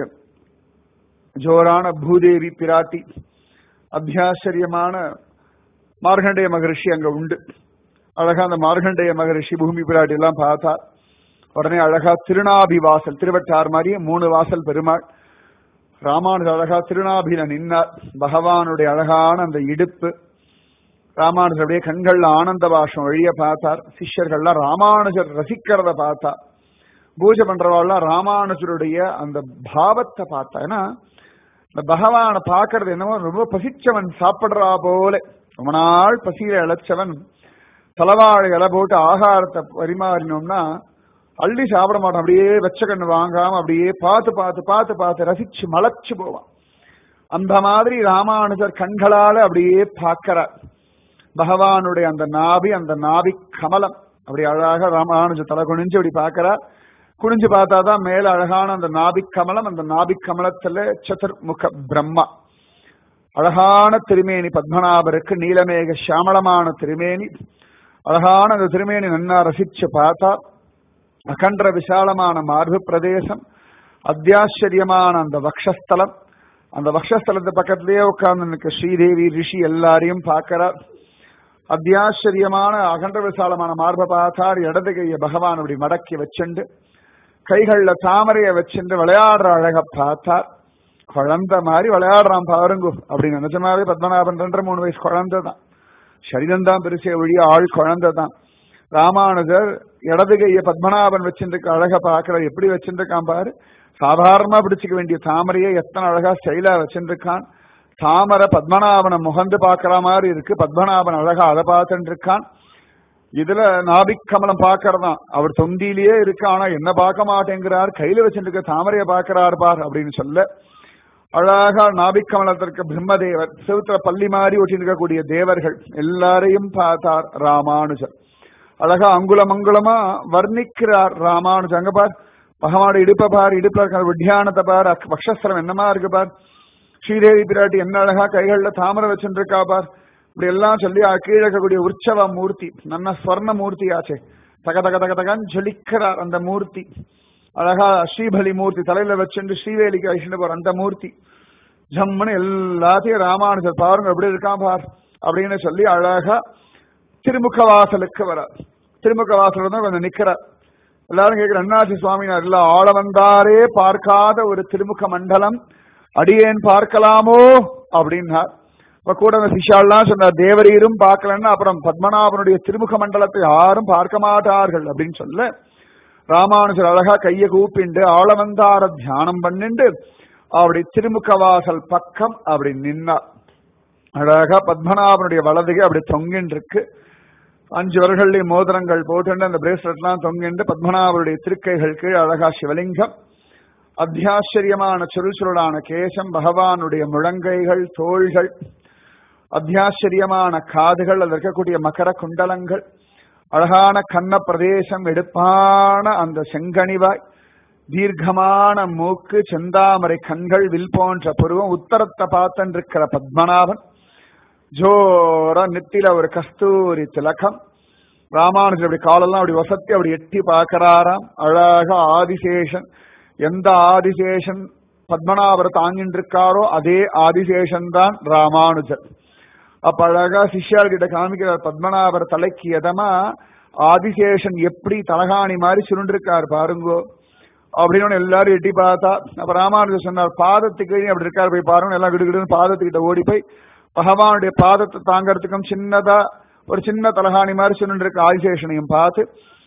ஜோரான பூதேவி பிராட்டி அத்தியாச்சரியமான மார்கண்டேய மகரிஷி அங்க உண்டு அழகா அந்த மார்கண்டேய மகரிஷி பூமி பிராட்டி எல்லாம் பார்த்தா உடனே அழகா திருநாபி வாசல் திருவட்டார் மாதிரியே மூணு வாசல் பெருமாள் ராமானுஜர் அழகா திருநாபில நின்னார் பகவானுடைய அழகான அந்த இடுப்பு ராமானுஜர் அப்படியே கண்கள்ல ஆனந்த பாஷம் வழிய பார்த்தார் சிஷ்யர்கள்லாம் ராமானுஜர் ரசிக்கிறத பார்த்தா பூஜை பண்றவாள்லாம் ராமானுஜருடைய அந்த பாவத்தை பார்த்தா ஏன்னா இந்த பகவானை பார்க்கறது என்னமோ ரொம்ப பசிச்சவன் சாப்பிடுறா போல ரொம்ப நாள் பசியில இழைச்சவன் தலவாழை இலை போட்டு ஆகாரத்தை பரிமாறினோம்னா அள்ளி சாப்பிட மாட்டான் அப்படியே வெச்ச கண்ணு வாங்காம அப்படியே பார்த்து பார்த்து பார்த்து பார்த்து ரசிச்சு மலைச்சு போவான் அந்த மாதிரி ராமானுஜர் கண்களால அப்படியே பார்க்கிறார் பகவானுடைய அந்த நாபி அந்த நாபி கமலம் அப்படி அழகாக ராமானுஜர் தலை குனிஞ்சு அப்படி பார்க்கிறார் குனிஞ்சு பார்த்தாதான் மேல அழகான அந்த நாபி கமலம் அந்த நாபி கமலத்துல சதுர்முக பிரம்மா அழகான திருமேனி பத்மநாபருக்கு நீலமேக சியாமளமான திருமேனி அழகான அந்த திருமேனி நன்னா ரசிச்சு பார்த்தா அகன்ற விசாலமான மார்பு பிரதேசம் அத்தியாச்சரியமான அந்த வக்ஷஸ்தலம் அந்த வக்ஷஸ்தலத்து பக்கத்திலேயே உட்கார்ந்து நிற்க ஸ்ரீதேவி ரிஷி எல்லாரையும் பார்க்கிறார் அத்தியாச்சரியமான அகன்ற விசாலமான மார்பை பார்த்தார் இடது கையை பகவான் அப்படி மடக்கி வச்சுண்டு கைகள்ல தாமரைய வச்சுட்டு விளையாடுற அழக பார்த்தார் குழந்தை மாதிரி விளையாடுறான் பாருங்க அப்படின்னு நினைச்சமாவே பத்மநாபன் ரெண்டரை மூணு வயசு குழந்தை தான் சரீரம் தான் பெருசே ஒழிய ஆள் குழந்தை தான் ராமானுஜர் இடது கைய பத்மநாபன் வச்சிருக்க அழக பாக்குற எப்படி வச்சிருக்கான் பாரு சாதாரணமா பிடிச்சுக்க வேண்டிய தாமரையை எத்தனை அழகா ஸ்டைலா வச்சிருக்கான் தாமரை பத்மநாபனை முகந்து பாக்குற மாதிரி இருக்கு பத்மநாபன் அழகா அதை பார்த்துட்டு இருக்கான் இதுல நாபிக் கமலம் பாக்குறதான் அவர் தொந்தியிலேயே இருக்கு ஆனா என்ன பார்க்க மாட்டேங்கிறார் கையில வச்சிருக்க தாமரைய பாக்குறார் பார் அப்படின்னு சொல்ல அழகா நாபிக் கமலத்திற்கு பிரம்மதேவர் செவுத்துல பள்ளி மாறி ஒட்டிருக்கக்கூடிய தேவர்கள் எல்லாரையும் பார்த்தார் ராமானுஜர் அழகா அங்குலம் அங்குலமா வர்ணிக்கிறார் ராமானுஜர் அங்க பார் பகவானுடைய இடுப்பை பார் இடுப்புல இருக்கிற வித்தியானத்தை பார் அக்- வக்ஷஸ்தலம் என்னமா இருக்கு பார் ஸ்ரீதேவி பிராட்டி என்ன அழகா கைகள்ல தாமரை வச்சுட்டு இருக்கா பார் இப்படி எல்லாம் சொல்லி அ- கீழே இருக்கக்கூடிய உற்சவ மூர்த்தி நல்ல ஸ்வர்ண மூர்த்தி ஆச்சே தக தக தக தகன்னு ஜொலிக்கிறார் அந்த மூர்த்தி அழகா ஸ்ரீபலி மூர்த்தி தலையில வச்சுட்டு ஸ்ரீவேலிக்கு வச்சுட்டு போற அந்த மூர்த்தி ஜம்முன்னு எல்லாத்தையும் ராமானுஜர் பாருங்க எப்படி இருக்கான் பார் அப்படின்னு சொல்லி அழகா திருமுக வாசலுக்கு வர திருமுக வாசல் தான் கொஞ்சம் நிக்கிறார் எல்லாரும் கேட்கிற அண்ணாச்சி சுவாமினார் இல்ல ஆள வந்தாரே பார்க்காத ஒரு திருமுக மண்டலம் அடியேன் பார்க்கலாமோ அப்படின்னார் இப்ப கூட அந்த சிஷால்லாம் சொன்னார் தேவரீரும் பார்க்கலன்னா அப்புறம் பத்மநாபனுடைய திருமுக மண்டலத்தை யாரும் பார்க்க மாட்டார்கள் அப்படின்னு சொல்ல ராமானுஜர் அழகா கைய கூப்பிண்டு ஆளவந்தார தியானம் பண்ணிண்டு அப்படி திருமுக வாசல் பக்கம் அப்படி நின்னார் அழகா பத்மநாபனுடைய வலதுகை அப்படி தொங்கின்னு இருக்கு அஞ்சு வரகள்லயும் மோதிரங்கள் போட்டு அந்த பிரேஸ்லெட்லாம் தொங்கிண்டு பத்மநாபருடைய திருக்கைகள் கீழ் அழகா சிவலிங்கம் அத்தியாச்சரியமான சுருசுருளான கேசம் பகவானுடைய முழங்கைகள் தோள்கள் அத்தியாச்சரியமான காதுகள் அதில் இருக்கக்கூடிய மகர குண்டலங்கள் அழகான கன்ன பிரதேசம் எடுப்பான அந்த செங்கனிவாய் தீர்க்கமான மூக்கு செந்தாமரை கண்கள் வில் போன்ற புருவம் உத்தரத்தை பார்த்தன் இருக்கிற பத்மநாபன் ஜோர நெத்தில ஒரு கஸ்தூரி திலகம் ராமானுஜர் அப்படி காலெல்லாம் அப்படி வசத்தி அப்படி எட்டி பார்க்கறாராம் அழகா ஆதிசேஷன் எந்த ஆதிசேஷன் பத்மநாபரை தாங்கிட்டு இருக்காரோ அதே ஆதிசேஷன் தான் ராமானுஜர் அப்ப அழகா சிஷ்யார்கிட்ட காமிக்கிறார் பத்மநாபர் தலைக்கு எதமா ஆதிசேஷன் எப்படி தலகாணி மாதிரி சுருண்டிருக்கார் பாருங்கோ அப்படின்னு எல்லாரும் எட்டி பார்த்தா அப்ப ராமானுஜர் சொன்னார் பாதத்துக்கு கீழே அப்படி இருக்காரு போய் பாருங்க எல்லாம் விடுகிடுன்னு பாதத்துக்கிட்ட ஓடி போய் பகவானுடைய பாதத்தை தாங்கறதுக்கும் சின்னதா ஒரு சின்ன தலகாணி மாதிரி சுருண்டு இருக்க ஆதிசேஷனையும் பார்த்து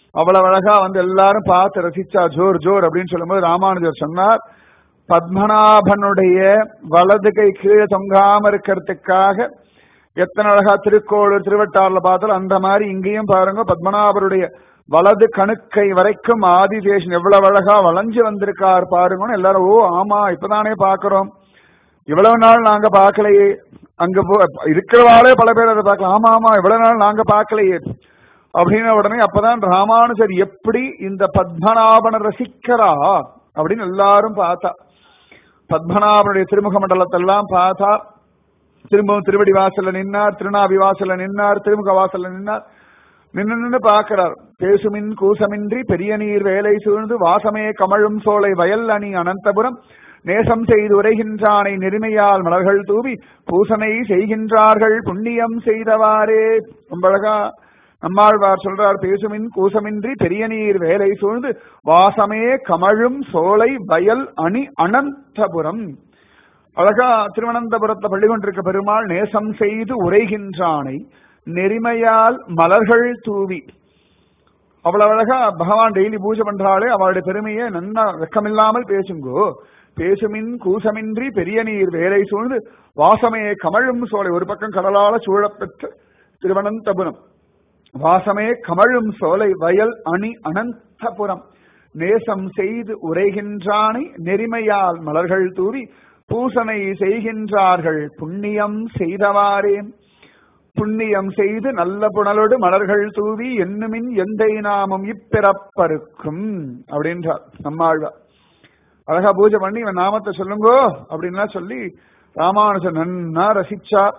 அவ்வளவு அழகா வந்து எல்லாரும் பார்த்து ரசிச்சா ஜோர் ஜோர் அப்படின்னு சொல்லும்போது ராமானுஜர் சொன்னார் பத்மநாபனுடைய வலது கை கீழே தொங்காம இருக்கிறதுக்காக எத்தனை அழகா திருக்கோளூர் திருவட்டாறுல பார்த்தாலும் அந்த மாதிரி இங்கேயும் பாருங்க பத்மநாபருடைய வலது கணுக்கை வரைக்கும் ஆதிசேஷன் எவ்வளவு அழகா வளைஞ்சு வந்திருக்கார் பாருங்கன்னு எல்லாரும் ஓ ஆமா இப்பதானே பாக்குறோம் இவ்வளவு நாள் நாங்க பார்க்கலையே அங்க போ இருக்கிறவாளே பல பேர் அதை பார்க்கலாம் ஆமா ஆமா இவ்வளவு நாள் நாங்க பார்க்கலையே அப்படின்னு உடனே அப்பதான் ராமானுஜர் எப்படி இந்த பத்மநாபனை ரசிக்கிறா அப்படின்னு எல்லாரும் பார்த்தா பத்மநாபனுடைய திருமுக மண்டலத்தெல்லாம் பார்த்தா திரும்பவும் திருவடி வாசல்ல நின்னார் திருநாவி வாசல்ல நின்னார் திருமுக வாசல்ல நின்னார் நின்னு நின்னு பார்க்கிறார் பேசுமின் கூசமின்றி பெரிய நீர் வேலை சூழ்ந்து வாசமே கமழும் சோலை வயல் அணி அனந்தபுரம் நேசம் செய்து உரைகின்றானை நெருமையால் மலர்கள் தூவி பூசனை செய்கின்றார்கள் புண்ணியம் செய்தவாறே ரொம்ப அழகா நம்மாழ்வார் சொல்றார் பேசுமின் கூசமின்றி பெரிய நீர் வேலை சூழ்ந்து வாசமே கமழும் சோலை வயல் அணி அனந்தபுரம் அழகா திருவனந்தபுரத்துல பள்ளி கொண்டிருக்க பெருமாள் நேசம் செய்து உரைகின்றானை நெறிமையால் மலர்கள் தூவி அவ்வளவு அழகா பகவான் டெய்லி பூஜை பண்றாளே அவளுடைய பெருமையை நன்னா வெக்கமில்லாமல் பேசுங்கோ பேசுமின் கூசமின்றி பெரிய நீர் வேலை சூழ்ந்து வாசமே கமழும் சோலை ஒரு பக்கம் கடலால சூழப்பெற்ற திருவனந்தபுரம் வாசமே கமழும் சோலை வயல் அணி அனந்தபுரம் நேசம் செய்து உரைகின்றானை நெறிமையால் மலர்கள் தூவி பூசனை செய்கின்றார்கள் புண்ணியம் செய்தவாறே புண்ணியம் செய்து நல்ல புனலோடு மலர்கள் தூவி என்னுமின் எந்தை நாமம் இப்பிறப்பருக்கும் அப்படின்றார் நம்மாழ்வார் அழகா பூஜை பண்ணி இவன் நாமத்தை சொல்லுங்கோ அப்படின்லாம் சொல்லி ராமானுஜன் நன்னா ரசிச்சார்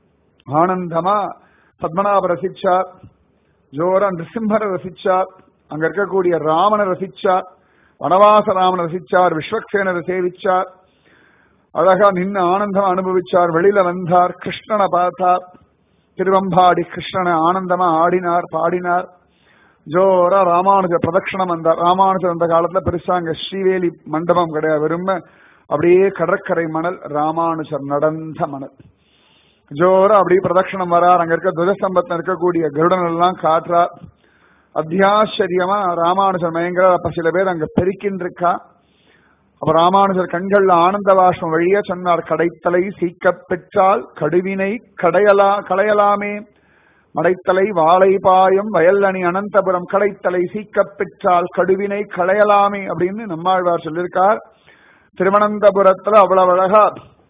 ஆனந்தமா பத்மநாப ரசிச்சார் ஜோரா நிருசிம்மரை ரசிச்சார் அங்க இருக்கக்கூடிய ராமனை ரசிச்சார் வனவாச ராமனை ரசிச்சார் விஸ்வக்சேனரை சேவிச்சார் அழகா நின்று ஆனந்தம் அனுபவிச்சார் வெளியில வந்தார் கிருஷ்ணனை பார்த்தார் திருவம்பாடி கிருஷ்ணனை ஆனந்தமா ஆடினார் பாடினார் ஜோரா ராமானுஜ பிரதட்சணம் வந்தார் ராமானுஜர் அந்த காலத்துல பெருசா அங்க ஸ்ரீவேலி மண்டபம் கிடையாது வெறும அப்படியே கடற்கரை மணல் ராமானுஜர் நடந்த மணல் ஜோரா அப்படியே பிரதட்சணம் வரார் அங்க இருக்க துவஜஸ்தம்பத்தில் இருக்கக்கூடிய கருடன் எல்லாம் காட்டுறார் அத்தியாச்சரியமா ராமானுஜர் மயங்கர அப்ப சில பேர் அங்க பெருக்கின்னு இருக்கா அப்ப ராமானுஜர் கண்கள்ல ஆனந்த வாசம் வழியா சொன்னார் கடைத்தலை சீக்க பெற்றால் கடுவினை கடையலா களையலாமே மடைத்தலை வாழை பாயம் வயல் அணி அனந்தபுரம் கடைத்தலை சீக்க பெற்றால் கடுவினை களையலாமே அப்படின்னு நம்மாழ்வார் சொல்லியிருக்கார் திருவனந்தபுரத்துல அவ்வளவு அழகா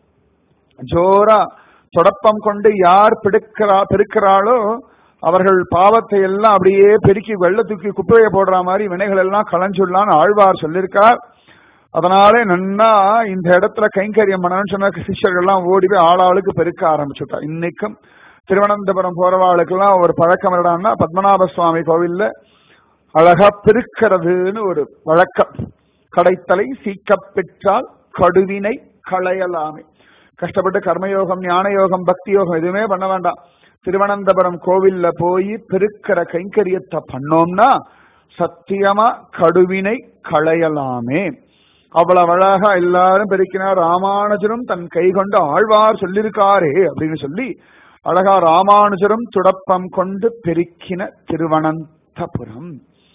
ஜோரா தொடப்பம் கொண்டு யார் பிடிக்கிறா பெருக்கிறாளோ அவர்கள் பாவத்தை எல்லாம் அப்படியே பெருக்கி வெள்ள தூக்கி குப்பையை போடுற மாதிரி வினைகள் எல்லாம் களைஞ்சுடலான்னு ஆழ்வார் சொல்லியிருக்கார் அதனாலே நன்னா இந்த இடத்துல கைங்கரியம் பண்ணணும்னு சொன்ன சிஷ்யர்கள் எல்லாம் ஓடி போய் ஆளாளுக்கு பெருக்க ஆரம்பிச்சுட்டா இன்னைக்கும் திருவனந்தபுரம் போறவாளுக்கெல்லாம் ஒரு பழக்கம் என்னடான்னா பத்மநாப சுவாமி கோவில்ல அழகா பெருக்கிறதுன்னு ஒரு வழக்கம் கடைத்தலை சீக்க பெற்றால் கடுவினை களையலாமே கஷ்டப்பட்டு கர்மயோகம் ஞான யோகம் பக்தி யோகம் எதுவுமே பண்ண வேண்டாம் திருவனந்தபுரம் கோவில்ல போய் பெருக்கிற கைங்கரியத்தை பண்ணோம்னா சத்தியமா கடுவினை களையலாமே அவ்வளவு அழகா எல்லாரும் பெருக்கினார் ராமானுஜரும் தன் கை கொண்டு ஆழ்வார் சொல்லியிருக்காரே அப்படின்னு சொல்லி அழகா ராமானுஜரும் துடப்பம் கொண்டு பெருக்கின திருவனந்தபுரம்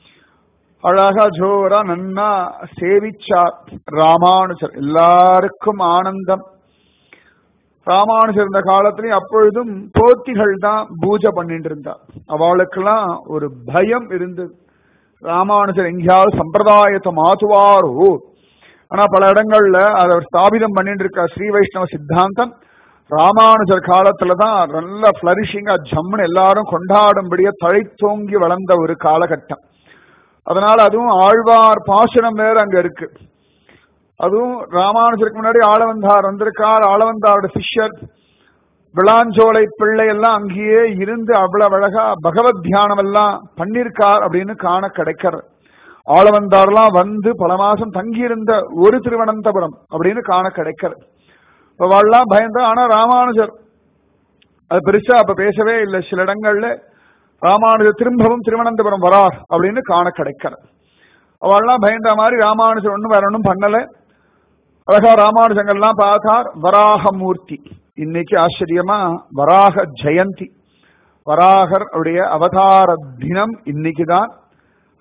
அழகா ஜோரா நன்னா சேவிச்சார் ராமானுஜர் எல்லாருக்கும் ஆனந்தம் ராமானுஜர் இருந்த காலத்திலையும் அப்பொழுதும் போத்திகள் தான் பூஜை பண்ணிட்டு இருந்தா அவளுக்கெல்லாம் ஒரு பயம் இருந்தது ராமானுஜர் எங்கேயாவது சம்பிரதாயத்தை மாற்றுவாரோ ஆனா பல இடங்கள்ல அதை ஸ்தாபிதம் பண்ணிட்டு இருக்க ஸ்ரீ வைஷ்ணவ சித்தாந்தம் ராமானுஜர் காலத்துல தான் நல்ல பிளரிஷிங்கா ஜம்முன்னு எல்லாரும் கொண்டாடும்படியா தழைத்தோங்கி வளர்ந்த ஒரு காலகட்டம் அதனால அதுவும் ஆழ்வார் பாசுரம் வேற அங்க இருக்கு அதுவும் ராமானுஜருக்கு முன்னாடி ஆளவந்தார் வந்திருக்கார் ஆளவந்தாரோட சிஷ்யர் விளாஞ்சோலை பிள்ளை எல்லாம் அங்கேயே இருந்து அவ்வளவு அழகா பகவத் தியானம் எல்லாம் பண்ணிருக்கார் அப்படின்னு காண கிடைக்கிறது ஆளவந்தார்லாம் வந்து பல மாசம் தங்கியிருந்த ஒரு திருவனந்தபுரம் அப்படின்னு காண கிடைக்கிறது இப்ப வாழலாம் பயந்த ஆனா ராமானுஜர் அது பெருசா அப்ப பேசவே இல்லை சில இடங்கள்ல ராமானுஜர் திரும்பவும் திருவனந்தபுரம் வரார் அப்படின்னு காண கிடைக்கிறது அவள்லாம் பயந்த மாதிரி ராமானுஜர் ஒன்றும் வேற ஒன்றும் பண்ணல அழகா ராமானுஜங்கள்லாம் பார்த்தார் வராகமூர்த்தி இன்னைக்கு ஆச்சரியமா வராக ஜெயந்தி வராகர் உடைய அவதார தினம் இன்னைக்கு தான்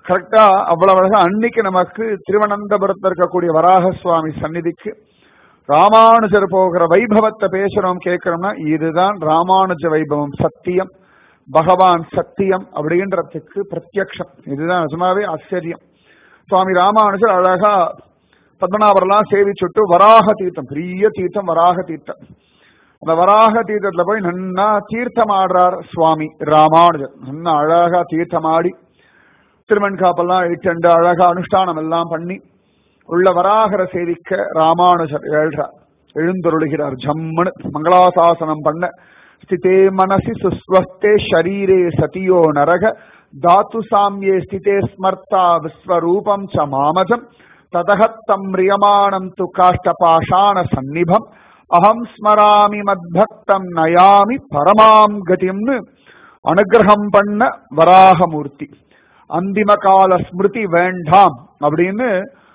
கரெக்டா அவ்வளவு அழகா அன்னைக்கு நமக்கு திருவனந்தபுரத்தில் இருக்கக்கூடிய வராக சுவாமி சந்நிதிக்கு ராமானுஜர் போகிற வைபவத்தை பேசுறோம் கேட்கிறோம்னா இதுதான் ராமானுஜ வைபவம் சத்தியம் பகவான் சத்தியம் அப்படின்றதுக்கு பிரத்யக்ஷம் இதுதான் நிஜமாவே ஆச்சரியம் சுவாமி ராமானுஜர் அழகா பத்மநாபரெல்லாம் சேவிச்சுட்டு வராக தீர்த்தம் பெரிய தீர்த்தம் வராக தீர்த்தம் அந்த வராக தீர்த்தத்துல போய் நன்னா தீர்த்தம் ஆடுறார் சுவாமி ராமானுஜர் நன்னா அழகா தீர்த்தமாடி திருவன்காப்பெல்லாம் இட்டண்டு அழகா அனுஷ்டானம் எல்லாம் பண்ணி உள்ள வராகர சேவிக்க ராமானுஜர் ஏழ்றார் எழுந்தருளுகிறார் ஜம்முன்னு மங்களாசாசனம் பண்ண ஸ்திதே மனசி சுஸ்வஸ்தே ஷரீரே சதியோ நரக தாத்து சாமியே ஸ்திதே ஸ்மர்த்தா விஸ்வரூபம் ச மாமஜம் ததகத்தம் ரியமானம் து காஷ்டபாஷாண சந்நிபம் அகம் ஸ்மராமி மத்பக்தம் நயாமி பரமாம் கதிம்னு அனுகிரகம் பண்ண வராகமூர்த்தி அந்திம கால ஸ்மிருதி வேண்டாம் அப்படின்னு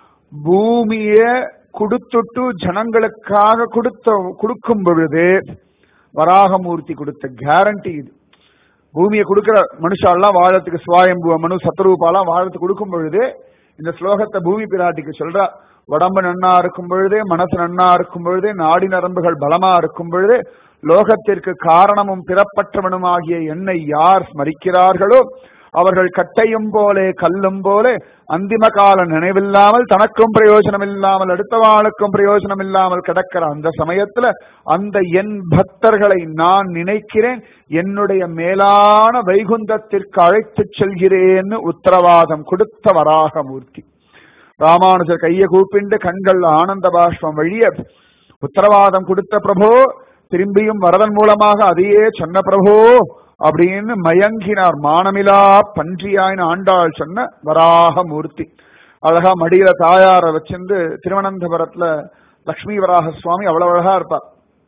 பூமிய கொடுத்துட்டு ஜனங்களுக்காக கொடுத்த கொடுக்கும் பொழுது வராகமூர்த்தி கொடுத்த கேரண்டி இது பூமியை கொடுக்கிற மனுஷாலாம் வாழத்துக்கு சுவாயம்புவ மனு சத்ரூபாலாம் வாழத்துக்கு கொடுக்கும் பொழுது இந்த ஸ்லோகத்தை பூமி பிராட்டிக்கு சொல்றா உடம்பு நன்னா இருக்கும் பொழுதே மனசு நன்னா இருக்கும் பொழுதே நாடி நரம்புகள் பலமா இருக்கும் பொழுதே லோகத்திற்கு காரணமும் பிறப்பற்றவனும் ஆகிய என்னை யார் ஸ்மரிக்கிறார்களோ அவர்கள் கட்டையும் போலே கல்லும் போலே அந்திம கால நினைவில்லாமல் தனக்கும் பிரயோஜனம் இல்லாமல் அடுத்தவாளுக்கும் பிரயோஜனம் இல்லாமல் கிடக்கிற அந்த சமயத்துல அந்த என் பக்தர்களை நான் நினைக்கிறேன் என்னுடைய மேலான வைகுந்தத்திற்கு அழைத்துச் செல்கிறேன்னு உத்தரவாதம் கொடுத்த வராகமூர்த்தி ராமானுஜர் கைய கூப்பிண்டு கண்கள் ஆனந்த பாஷ்பம் வழிய உத்தரவாதம் கொடுத்த பிரபோ திரும்பியும் வரதன் மூலமாக அதையே சொன்ன பிரபோ அப்படின்னு மயங்கினார் மானமிலா பன்றியாயின ஆண்டாள் சொன்ன வராக மூர்த்தி அழகா மடியில தாயார வச்சிருந்து திருவனந்தபுரத்துல லக்ஷ்மி வராக சுவாமி அவ்வளவு அழகா இருப்பார்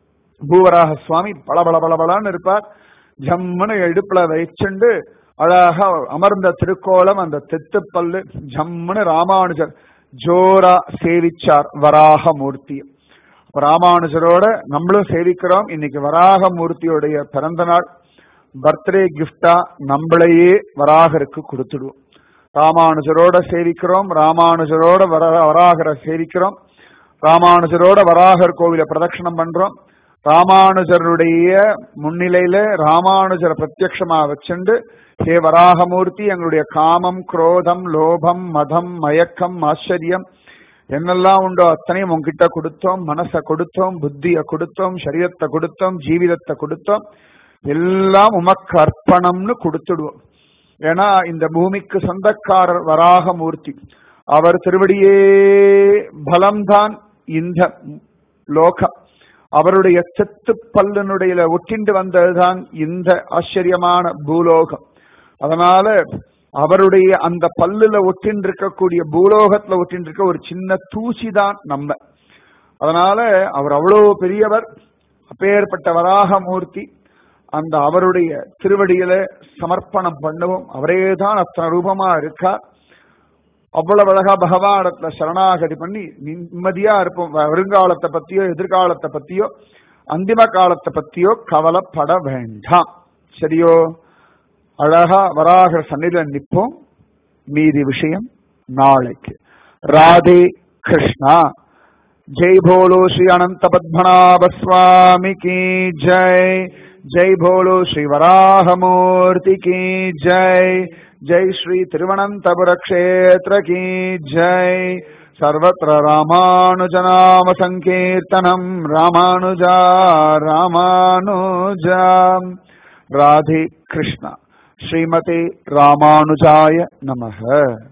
பூவராக சுவாமி பல பல பல பலன்னு இருப்பார் ஜம்முன்னு இடுப்புல வச்சுண்டு அழகா அமர்ந்த திருக்கோலம் அந்த தெத்து பல்லு ஜம்முன்னு ராமானுஜர் ஜோரா சேவிச்சார் வராக மூர்த்தி ராமானுஜரோட நம்மளும் சேவிக்கிறோம் இன்னைக்கு வராக மூர்த்தியோடைய பிறந்த நாள் பர்த்டே கிஃப்டா நம்மளையே வராகருக்கு கொடுத்துடுவோம் ராமானுஜரோட சேவிக்கிறோம் ராமானுஜரோட வர வராகரை சேவிக்கிறோம் ராமானுஜரோட வராகர் கோவில பிரதட்சணம் பண்றோம் ராமானுஜருடைய முன்னிலையில ராமானுஜரை பிரத்யக்ஷமா வச்சுண்டு ஹே வராகமூர்த்தி எங்களுடைய காமம் குரோதம் லோபம் மதம் மயக்கம் ஆச்சரியம் என்னெல்லாம் உண்டோ அத்தனையும் உங்ககிட்ட கொடுத்தோம் மனசை கொடுத்தோம் புத்திய கொடுத்தோம் சரீரத்தை கொடுத்தோம் ஜீவிதத்தை கொடுத்தோம் எல்லாம் உமக்கு அர்ப்பணம்னு கொடுத்துடுவோம் ஏன்னா இந்த பூமிக்கு சொந்தக்காரர் வராகமூர்த்தி அவர் திருவடியே பலம்தான் இந்த லோகம் அவருடைய செத்து பல்லினுடைய ஒட்டிண்டு வந்ததுதான் இந்த ஆச்சரியமான பூலோகம் அதனால அவருடைய அந்த பல்லுல ஒட்டின்னு இருக்கக்கூடிய பூலோகத்துல ஒட்டின்னு இருக்க ஒரு சின்ன தூசி தான் நம்ம அதனால அவர் அவ்வளவு பெரியவர் அப்பேற்பட்ட வராகமூர்த்தி அந்த அவருடைய திருவடியில சமர்ப்பணம் பண்ணவும் அவரே தான் அத்தனை ரூபமா இருக்கார் அவ்வளவு அழகா பகவானத்துல சரணாகதி பண்ணி நிம்மதியா இருப்போம் வருங்காலத்தை பத்தியோ எதிர்காலத்தை பத்தியோ அந்திம காலத்தை பத்தியோ கவலைப்பட வேண்டாம் சரியோ அழகா வராக சன்னிதில நிற்போம் மீதி விஷயம் நாளைக்கு ராதே கிருஷ்ணா ஜெய் போலோ ஸ்ரீ அனந்த பத்மநாப சுவாமி கி ஜெய் ஜெய் போலோ ஸ்ரீ வராகமூர்த்தி கி ஜெய் जय श्री तिरुवनंतपुर क्षेत्र की जय सर्वत्र रामानुजनाम संकीर्तनम रामानुजा रामानुजा राधे कृष्ण श्रीमते रामानुजाय नमः